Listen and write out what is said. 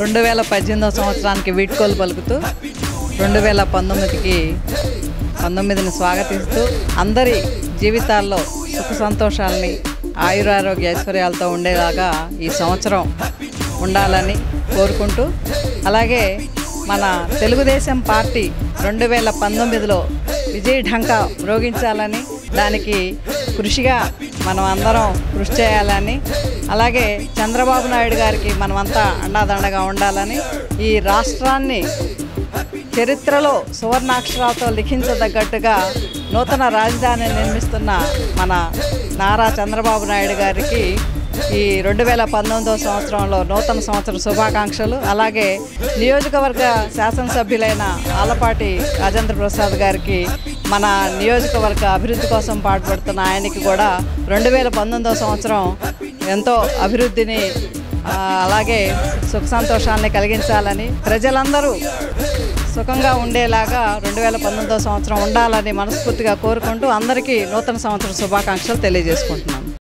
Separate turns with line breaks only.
రెండు వేల పద్దెనిమిదవ సంవత్సరానికి వీడ్కోలు పలుకుతూ రెండు వేల పంతొమ్మిదికి పంతొమ్మిదిని స్వాగతిస్తూ అందరి జీవితాల్లో సుఖ సంతోషాలని ఆయురారోగ్య ఐశ్వర్యాలతో ఉండేలాగా ఈ సంవత్సరం ఉండాలని కోరుకుంటూ అలాగే మన తెలుగుదేశం పార్టీ రెండు వేల పంతొమ్మిదిలో విజయ ఢంకా మ్రోగించాలని దానికి కృషిగా మనం అందరం కృషి చేయాలని అలాగే చంద్రబాబు నాయుడు గారికి మనమంతా అండాదండగా ఉండాలని ఈ రాష్ట్రాన్ని చరిత్రలో సువర్ణాక్షరాలతో లిఖించదగ్గట్టుగా నూతన రాజధాని నిర్మిస్తున్న మన నారా చంద్రబాబు నాయుడు గారికి ఈ రెండు వేల పంతొమ్మిదవ సంవత్సరంలో నూతన సంవత్సర శుభాకాంక్షలు అలాగే నియోజకవర్గ శాసనసభ్యులైన ఆలపాటి రాజేంద్ర ప్రసాద్ గారికి మన నియోజకవర్గ అభివృద్ధి కోసం పాటుపడుతున్న ఆయనకి కూడా రెండు వేల పంతొమ్మిదవ సంవత్సరం ఎంతో అభివృద్ధిని ఆ, అలాగే సుఖ సంతోషాన్ని కలిగించాలని ప్రజలందరూ సుఖంగా ఉండేలాగా రెండు వేల పంతొమ్మిదవ సంవత్సరం ఉండాలని మనస్ఫూర్తిగా కోరుకుంటూ అందరికీ నూతన సంవత్సర శుభాకాంక్షలు తెలియజేసుకుంటున్నాను